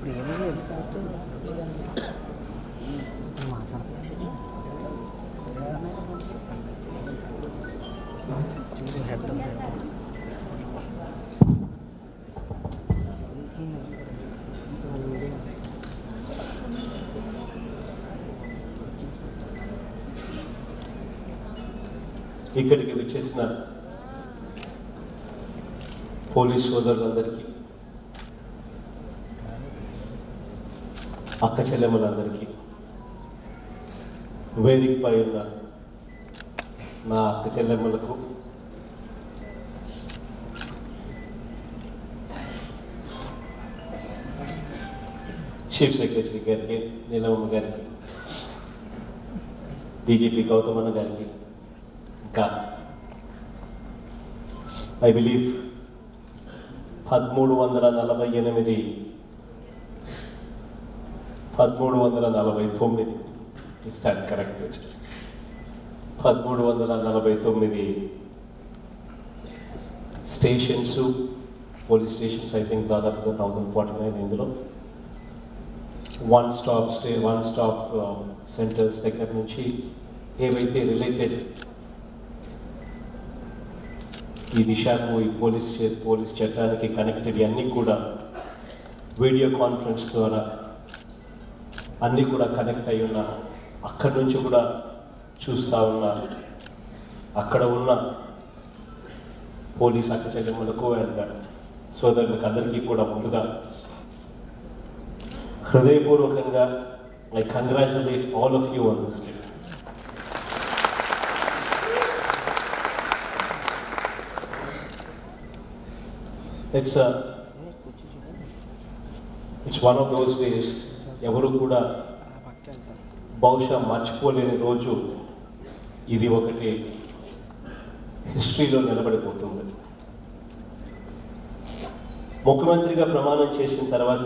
ఇప్పుడు ఏమైనా ఎందుకంటే మాట్లాడతాను హెడ్ ఇక్కడికి విచ్చేసిన పోలీస్ సోదరులందరికీ అక్క చెల్లెమ్మలందరికీ వేదికపై ఉన్న నా అక్క చెల్లెమ్మలకు చీఫ్ సెక్రటరీ గారికి నీలమ్మ గారికి డీజీపీ గౌతమన్న గారికి ఇంకా ఐ బిలీవ్ పదమూడు వందల నలభై ఎనిమిది పదమూడు వందల నలభై తొమ్మిది ఇస్తాను కరెక్ట్ పదమూడు వందల నలభై తొమ్మిది stations police stations I think దాదాపుగా థౌజండ్ ఫార్టీ నైన్ ఇందులో one stop stay one stop centres దగ్గర నుంచి ఏవైతే రిలేటెడ్ ఈ దిశకు ఈ పోలీస్ చే- పోలీస్ చట్టానికి కనెక్టెడ్ అన్నీ కూడా వీడియో కాన్ఫరెన్స్ ద్వారా అన్నీ కూడా కనెక్ట్ అయి ఉన్న అక్కడి నుంచి కూడా చూస్తూ ఉన్న అక్కడ ఉన్న పోలీస్ అక్క చెల్లెమ్మలకు అండ్ సోదరులకు అందరికీ కూడా ముందుగా హృదయపూర్వకంగా I congratulate all of you on this day it's it's one of those days ఎవరు కూడా బహుశా మర్చిపోలేని రోజు ఇది ఒకటి హిస్టరీలో నిలబడిపోతుంది ముఖ్యమంత్రిగా ప్రమాణం చేసిన తర్వాత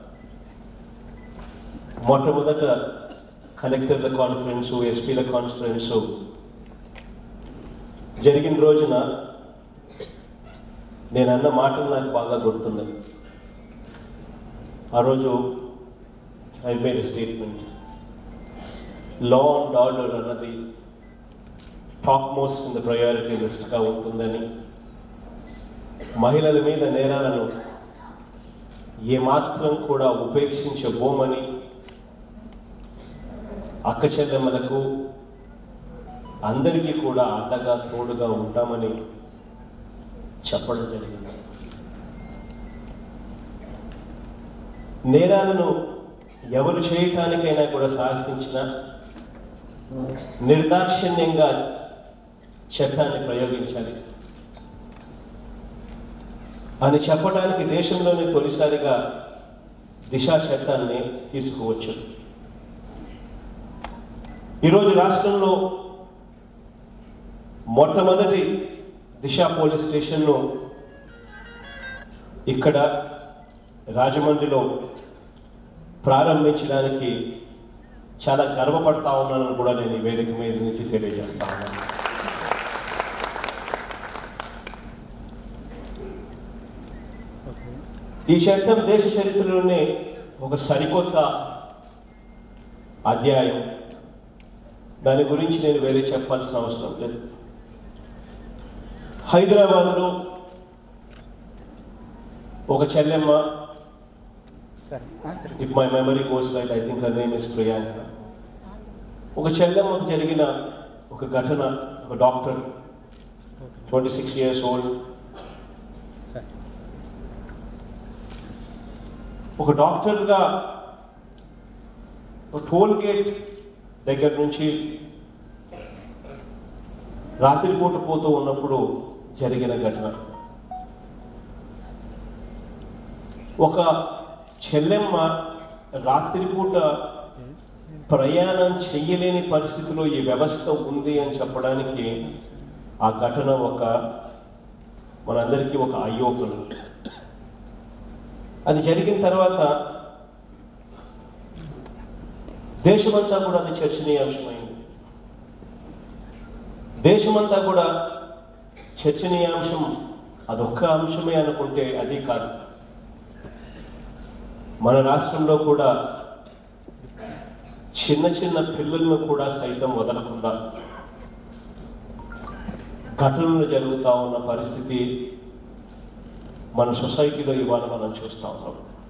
మొట్టమొదట కలెక్టర్ల కాన్ఫరెన్స్ ఎస్పీల కాన్ఫరెన్స్ జరిగిన రోజున నేను అన్న మాటలు నాకు బాగా గుర్తున్నాయి ఆ రోజు I made statement law and order అన్నది top most in the priority లిస్ట్గా ఉంటుందని మహిళల మీద నేరాలను ఏమాత్రం కూడా ఉపేక్షించబోమని అక్క చెల్లెమ్మలకు అందరికీ కూడా అండగా తోడుగా ఉంటామని చెప్పడం జరిగింది నేరాలను ఎవరు చేయటానికైనా కూడా సాహసించిన నిర్దాక్షిణ్యంగా చట్టాన్ని ప్రయోగించాలి అని చెప్పడానికి దేశంలోనే తొలిసారిగా దిశా చట్టాన్ని తీసుకువచ్చు ఈరోజు రాష్ట్రంలో మొట్టమొదటి దిశ పోలీస్ స్టేషన్ను ఇక్కడ రాజమండ్రిలో ప్రారంభించడానికి చాలా గర్వపడతా ఉన్నానని కూడా నేను ఈ వేదిక మీద నుంచి తెలియజేస్తా ఉన్నాను ఈ చట్టం దేశ చరిత్రలోనే ఒక సరికొత్త అధ్యాయం దాని గురించి నేను వేరే చెప్పాల్సిన అవసరం లేదు హైదరాబాద్లో ఒక చెల్లెమ్మ సరే సరే if my memory goes right I think her name is Priyanka ఒక చెల్లెమ్మకు జరిగిన ఒక ఘటన ఒక doctor twenty six years old సరే ఒక డాక్టర్గా ఒక టోల్ గేట్ దగ్గర నుంచి రాత్రిపూట పోతూ ఉన్నప్పుడు జరిగిన ఘటన ఒక చెల్లెమ్మ రాత్రిపూట ప్రయాణం చెయ్యలేని పరిస్థితిలో ఈ వ్యవస్థ ఉంది అని చెప్పడానికి ఆ ఘటన ఒక మనందరికీ ఒక అయ్యోపనం అది జరిగిన తర్వాత దేశమంతా కూడా అది చర్చనీయాంశమైంది దేశమంతా కూడా చర్చనీయాంశం అదొక్క అంశమే అనుకుంటే అది కాదు మన రాష్ట్రంలో కూడా చిన్న చిన్న పిల్లలను కూడా సైతం వదలకుండా ఘటనలు జరుగుతూ ఉన్న పరిస్థితి మన సొసైటీలో ఇవాళ మనం చూస్తూ ఉన్నాం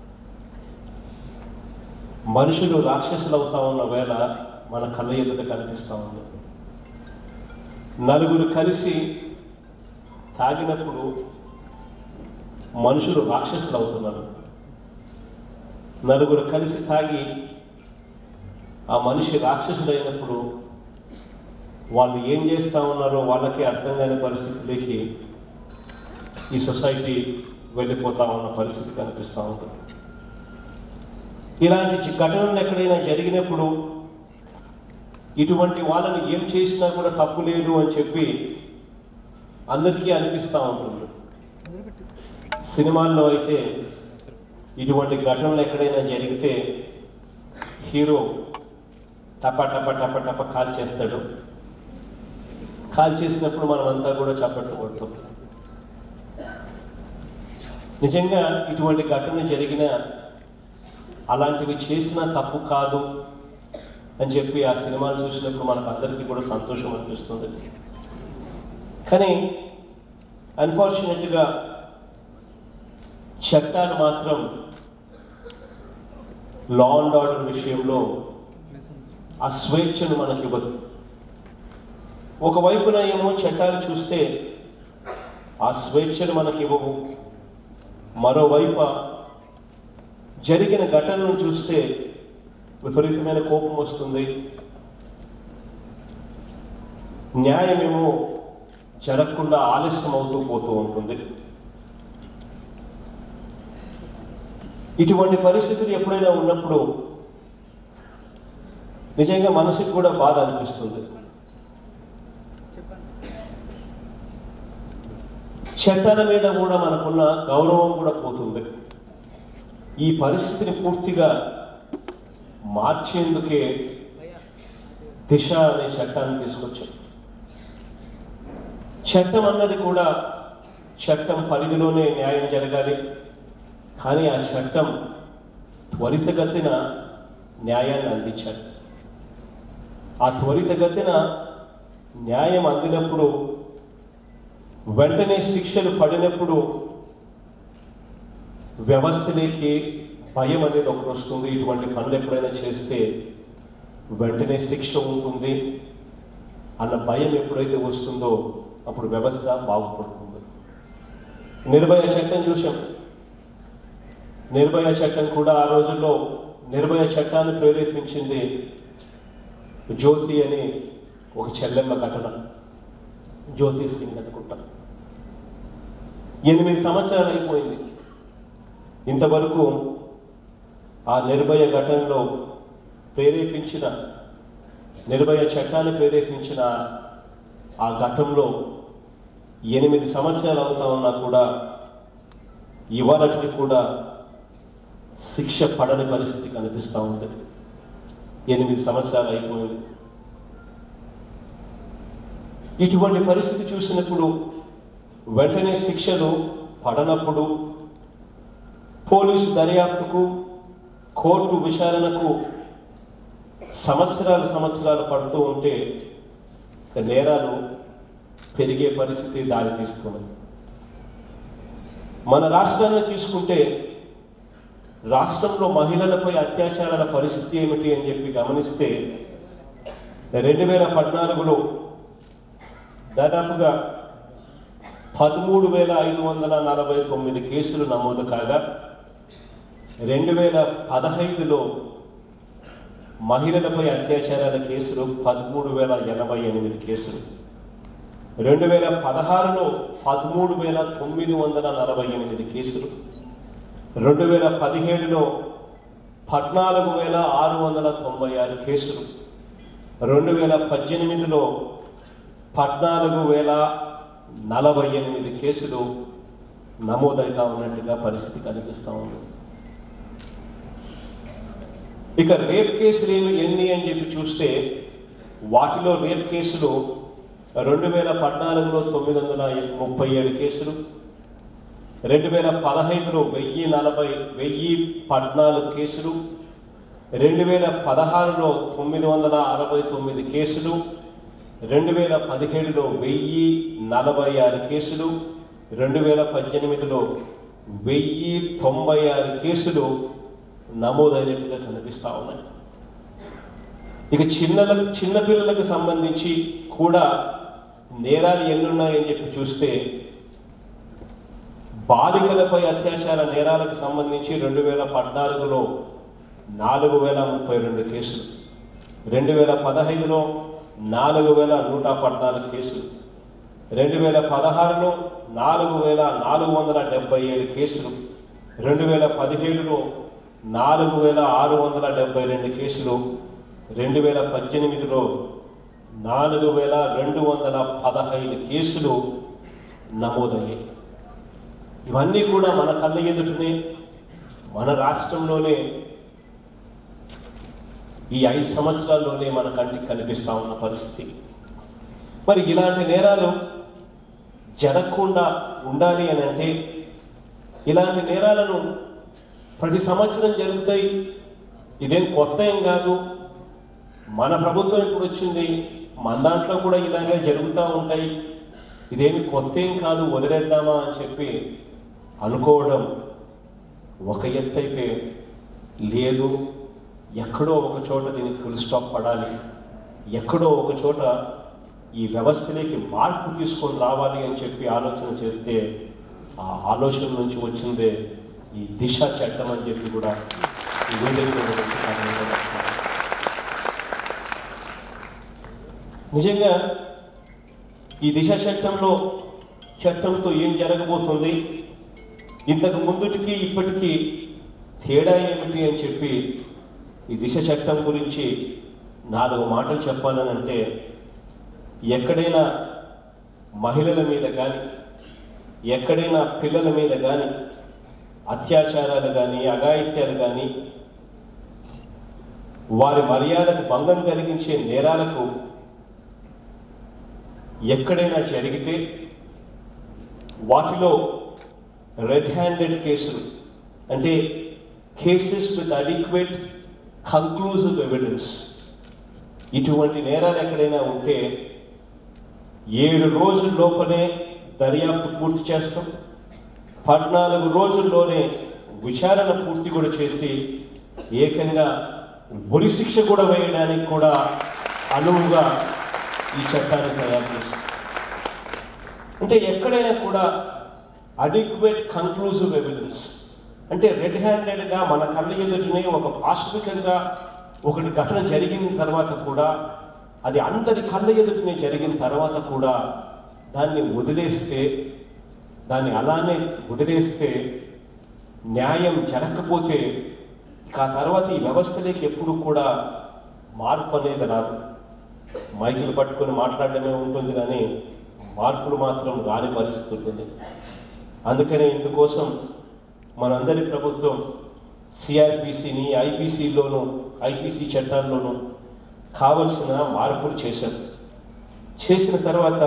మనుషులు రాక్షసులు అవుతా ఉన్న వేళ మన కళ్ళ ఎదుట కనిపిస్తూ ఉంది నలుగురు కలిసి తాగినప్పుడు మనుషులు రాక్షసులు అవుతున్నారు నలుగురు కలిసి తాగి ఆ మనిషి రాక్షసుడైనప్పుడు వాళ్ళు ఏం చేస్తూ ఉన్నారో వాళ్ళకి అర్థం కాని పరిస్థితిలోకి ఈ సొసైటీ వెళ్ళిపోతా ఉన్న పరిస్థితి కనిపిస్తూ ఉంటుంది ఇలాంటి చి- ఘటనలు ఎక్కడైనా జరిగినప్పుడు ఇటువంటి వాళ్ళని ఏం చేసినా కూడా తప్పు లేదు అని చెప్పి అందరికీ అనిపిస్తూ ఉంటుంది సినిమాల్లో అయితే ఇటువంటి ఘటనలు ఎక్కడైనా జరిగితే హీరో టప టప టప టప కాల్ చేస్తాడు కాల్ చేసినప్పుడు మనం అంతా కూడా చప్పట్లు కొడతాం నిజంగా ఇటువంటి ఘటన జరిగిన అలాంటివి చేసినా తప్పు కాదు అని చెప్పి ఆ సినిమాలు చూసినప్పుడు మనకు అందరికీ కూడా సంతోషం అనిపిస్తుంది కానీ అన్ఫార్చునేట్గా చట్టాలు మాత్రం లా అండ్ ఆర్డర్ విషయంలో ఆ స్వేచ్ఛను మనకి ఇవ్వదు ఒకవైపున ఏమో చట్టాలు చూస్తే ఆ స్వేచ్ఛను మనకి ఇవ్వవు మరోవైపు జరిగిన ఘటనను చూస్తే విపరీతమైన కోపం వస్తుంది న్యాయమేమో జరగకుండా ఆలస్యం అవుతూ పోతూ ఉంటుంది ఇటువంటి పరిస్థితులు ఎప్పుడైనా ఉన్నప్పుడు నిజంగా మనసుకు కూడా బాధ అనిపిస్తుంది చట్టాల మీద కూడా మనకున్న గౌరవం కూడా పోతుంది ఈ పరిస్థితిని పూర్తిగా మార్చేందుకే దిశ అనే చట్టాన్ని తీసుకొచ్చాం చట్టం అన్నది కూడా చట్టం పరిధిలోనే న్యాయం జరగాలి కానీ ఆ చట్టం త్వరితగతిన న్యాయాన్ని అందించాలి ఆ త్వరితగతిన న్యాయం అందినప్పుడు వెంటనే శిక్షలు పడినప్పుడు వ్యవస్థలోకి భయం అనేది ఒకటి వస్తుంది ఇటువంటి పనులు ఎప్పుడైనా చేస్తే వెంటనే శిక్ష ఉంటుంది అన్న భయం ఎప్పుడైతే వస్తుందో అప్పుడు వ్యవస్థ బాగుపడుతుంది నిర్భయ చట్టం చూసాం నిర్భయ చట్టం కూడా ఆ రోజుల్లో నిర్భయ చట్టాన్ని ప్రేరేపించింది జ్యోతి అని ఒక చెల్లెమ్మ ఘటన జ్యోతి సింగ్ అనుకుంటా ఎనిమిది సంవత్సరాలు అయిపోయింది ఇంతవరకు ఆ నిర్భయ ఘటనలో ప్రేరేపించిన నిర్భయ చట్టాన్ని ప్రేరేపించిన ఆ ఘట్టంలో ఎనిమిది సంవత్సరాలు అవుతా ఉన్నా కూడా ఇవాళకి కూడా శిక్ష పడని పరిస్థితి కనిపిస్తూ ఉంది ఎనిమిది సంవత్సరాలు అయిపోయింది ఇటువంటి పరిస్థితి చూసినప్పుడు వెంటనే శిక్షలు పడనప్పుడు పోలీసు దర్యాప్తుకు కోర్టు విచారణకు సంవత్సరాలు సంవత్సరాలు పడుతూ ఉంటే ఇక నేరాలు పెరిగే పరిస్థితి దారితీస్తుంది మన రాష్ట్రాన్ని తీసుకుంటే రాష్ట్రంలో మహిళలపై అత్యాచారాల పరిస్థితి ఏమిటి అని చెప్పి గమనిస్తే రెండు వేల పద్నాలుగులో దాదాపుగా పదమూడు వేల ఐదు వందల నలభై తొమ్మిది కేసులు నమోదు కాగా రెండు వేల పదహైదులో మహిళలపై అత్యాచారాల కేసులు పదమూడు వేల ఎనభై ఎనిమిది కేసులు రెండు వేల పదహారులో పదమూడు వేల తొమ్మిది వందల నలభై ఎనిమిది కేసులు రెండు వేల పదిహేడులో పద్నాలుగు వేల ఆరు వందల తొంభై ఆరు కేసులు రెండు వేల పద్దెనిమిదిలో పద్నాలుగు వేల నలభై ఎనిమిది కేసులు నమోదవుతా ఉన్నట్టుగా పరిస్థితి కనిపిస్తూ ఉంది ఇక రేప్ కేసులు ఏమి ఎన్ని అని చెప్పి చూస్తే వాటిలో రేప్ కేసులు రెండు వేల పద్నాలుగులో తొమ్మిది వందల ముప్పై ఏడు కేసులు రెండు వేల పదహైదులో వెయ్యి నలభై వెయ్యి పద్నాలుగు కేసులు రెండు వేల పదహారులో తొమ్మిది వందల అరవై తొమ్మిది కేసులు రెండు వేల పదిహేడులో వెయ్యి నలభై ఆరు కేసులు రెండు వేల పద్దెనిమిదిలో వెయ్యి తొంభై ఆరు కేసులు నమోదైనట్టుగా కనిపిస్తా ఉన్నాయి ఇక చిన్నలకు చిన్నపిల్లలకు సంబంధించి కూడా నేరాలు ఎన్నున్నాయని చెప్పి చూస్తే బాలికలపై అత్యాచార నేరాలకు సంబంధించి రెండు వేల పద్నాలుగులో నాలుగు వేల ముప్పై రెండు కేసులు రెండు వేల పదహైదులో నాలుగు వేల నూట పద్నాలుగు కేసులు రెండు వేల పదహారులో నాలుగు వేల నాలుగు వందల డెబ్బై ఏడు కేసులు రెండు వేల పదిహేడులో నాలుగు వేల ఆరు వందల డెబ్బై రెండు కేసులు రెండు వేల పద్దెనిమిదిలో నాలుగు వేల రెండు వందల పదహైదు కేసులు నమోదయ్యాయి ఇవన్నీ కూడా మన కళ్ళ ఎదుటనే మన రాష్ట్రంలోనే ఈ ఐదు సంవత్సరాల్లోనే మన కంటికి కనిపిస్తా ఉన్న పరిస్థితి మరి ఇలాంటి నేరాలు జరగకుండా ఉండాలి అని అంటే ఇలాంటి నేరాలను ప్రతి సంవత్సరం జరుగుతాయి ఇదేం కొత్త ఏం కాదు మన ప్రభుత్వం ఇప్పుడు వచ్చింది మన దాంట్లో కూడా ఇలాగే జరుగుతూ ఉంటాయి ఇదేమి కొత్త ఏం కాదు వదిలేద్దామా అని చెప్పి అనుకోవడం ఒక ఎత్తు అయితే లేదు ఎక్కడో ఒక చోట దీనికి ఫుల్ స్టాప్ పడాలి ఎక్కడో ఒక చోట ఈ వ్యవస్థలోకి మార్పు తీసుకొని రావాలి అని చెప్పి ఆలోచన చేస్తే ఆ ఆలోచన నుంచి వచ్చిందే ఈ దిశ చట్టం అని చెప్పి కూడా ఈ వేదిక మీద నుంచి కారణంగా చెప్తాను. నిజంగా ఈ దిశ చట్టంలో చట్టంతో ఏం జరగబోతుంది ఇంతకు ముందుటికి ఇప్పటికీ తేడా ఏమిటి అని చెప్పి ఈ దిశ చట్టం గురించి నాలుగు మాటలు చెప్పాలని అంటే ఎక్కడైనా మహిళల మీద కానీ ఎక్కడైనా పిల్లల మీద కానీ అత్యాచారాలు కానీ అఘాయిత్యాలు కానీ వారి మర్యాదకు భంగం కలిగించే నేరాలకు ఎక్కడైనా జరిగితే వాటిలో రెడ్ హ్యాండెడ్ కేసులు అంటే cases with adequate conclusive evidence ఇటువంటి నేరాలు ఎక్కడైనా ఉంటే ఏడు రోజుల లోపలే దర్యాప్తు పూర్తి చేస్తాం పద్నాలుగు రోజుల్లోనే విచారణ పూర్తి కూడా చేసి ఏకంగా ఉరి శిక్ష కూడా వేయడానికి కూడా అనువుగా ఈ చట్టాన్ని తయారు చేస్తాం అంటే ఎక్కడైనా కూడా అడిక్వేట్ కన్క్లూజివ్ ఎవిడెన్స్ అంటే రెడ్ హ్యాండెడ్గా మన కళ్ళ ఎదుటినే ఒక పాశవికంగా ఒకటి ఘటన జరిగిన తర్వాత కూడా అది అందరి కళ్ళ ఎదుటినే జరిగిన తర్వాత కూడా దాన్ని వదిలేస్తే దాన్ని అలానే వదిలేస్తే న్యాయం జరగకపోతే ఇక ఆ తర్వాత ఈ వ్యవస్థలోకి ఎప్పుడు కూడా మార్పు అనేది రాదు మైకులు పట్టుకొని మాట్లాడడమే ఉంటుంది కానీ మార్పులు మాత్రం రాని పరిస్థితి ఉంటుంది అందుకనే ఇందుకోసం మనందరి ప్రభుత్వం సిఆర్పిసిని ఐపీసీలోను ఐపీసీ చట్టాల్లోనూ కావలసిన మార్పులు చేశారు చేసిన తర్వాత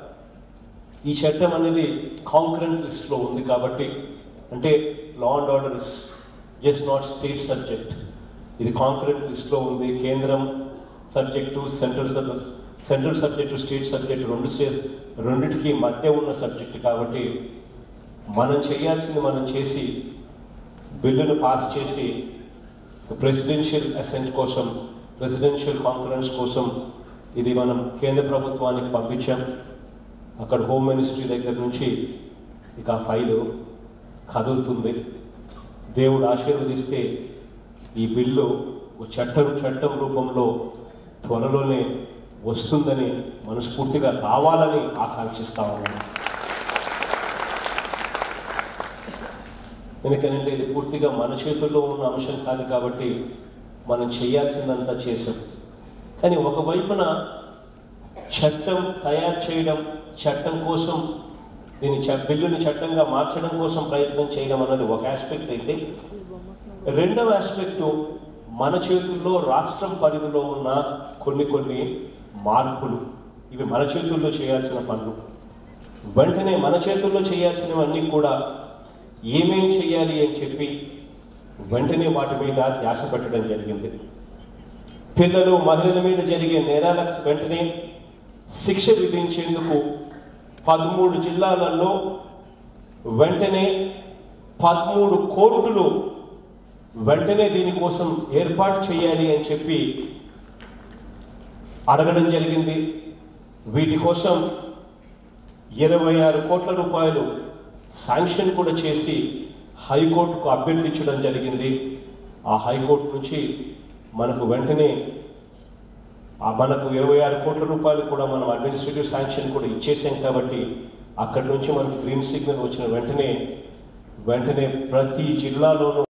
ఈ చట్టం అనేది కాంక్రెంట్ లిస్ట్లో ఉంది కాబట్టి అంటే law and order is just not state subject ఇది కాంక్రెంట్ లిస్ట్లో ఉంది కేంద్రం subject central central subject state subject రెండు స్టేట్ రెండిటికి మధ్య ఉన్న సబ్జెక్టు కాబట్టి మనం చేయాల్సింది మనం చేసి బిల్లును పాస్ చేసి ప్రెసిడెన్షియల్ అసెంట్ కోసం ప్రెసిడెన్షియల్ కాన్ఫరెన్స్ కోసం ఇది మనం కేంద్ర ప్రభుత్వానికి పంపించాం అక్కడ హోమ్ మినిస్ట్రీ దగ్గర నుంచి ఇక ఆ ఫైలు కదులుతుంది దేవుడు ఆశీర్వదిస్తే ఈ బిల్లు ఒక చట్టం చట్టం రూపంలో త్వరలోనే వస్తుందని మనస్ఫూర్తిగా రావాలని ఆకాంక్షిస్తా ఉన్నాను ఎందుకంటే ఇది పూర్తిగా మన చేతుల్లో ఉన్న అంశం కాదు కాబట్టి మనం చేయాల్సిందంతా చేసాం కానీ ఒకవైపున చట్టం తయారు చేయడం చట్టం కోసం దీని చ బిల్లుని చట్టంగా మార్చడం కోసం ప్రయత్నం చేయడం అన్నది ఒక ఆస్పెక్ట్ అయితే రెండవ ఆస్పెక్టు మన చేతుల్లో రాష్ట్రం పరిధిలో ఉన్న కొన్ని కొన్ని మార్పులు ఇవి మన చేతుల్లో చేయాల్సిన పనులు వెంటనే మన చేతుల్లో చేయాల్సినవన్నీ కూడా ఏమేం చేయాలి అని చెప్పి వెంటనే వాటి మీద ధ్యాస పెట్టడం జరిగింది పిల్లలు మహిళల మీద జరిగే నేరాలకు వెంటనే శిక్ష విధించేందుకు పదమూడు జిల్లాలలో వెంటనే పదమూడు కోర్టులు వెంటనే దీనికోసం ఏర్పాటు చేయాలి అని చెప్పి అడగడం జరిగింది వీటి కోసం ఇరవై ఆరు కోట్ల రూపాయలు శాంక్షన్ కూడా చేసి హైకోర్టుకు అభ్యర్థించడం జరిగింది ఆ హైకోర్టు నుంచి మనకు వెంటనే ఆ మనకు ఇరవై ఆరు కోట్ల రూపాయలు కూడా మనం అడ్మినిస్ట్రేటివ్ శాంక్షన్ కూడా ఇచ్చేసాం కాబట్టి అక్కడి నుంచి మనకు గ్రీన్ సిగ్నల్ వచ్చిన వెంటనే వెంటనే ప్రతి జిల్లాలోనూ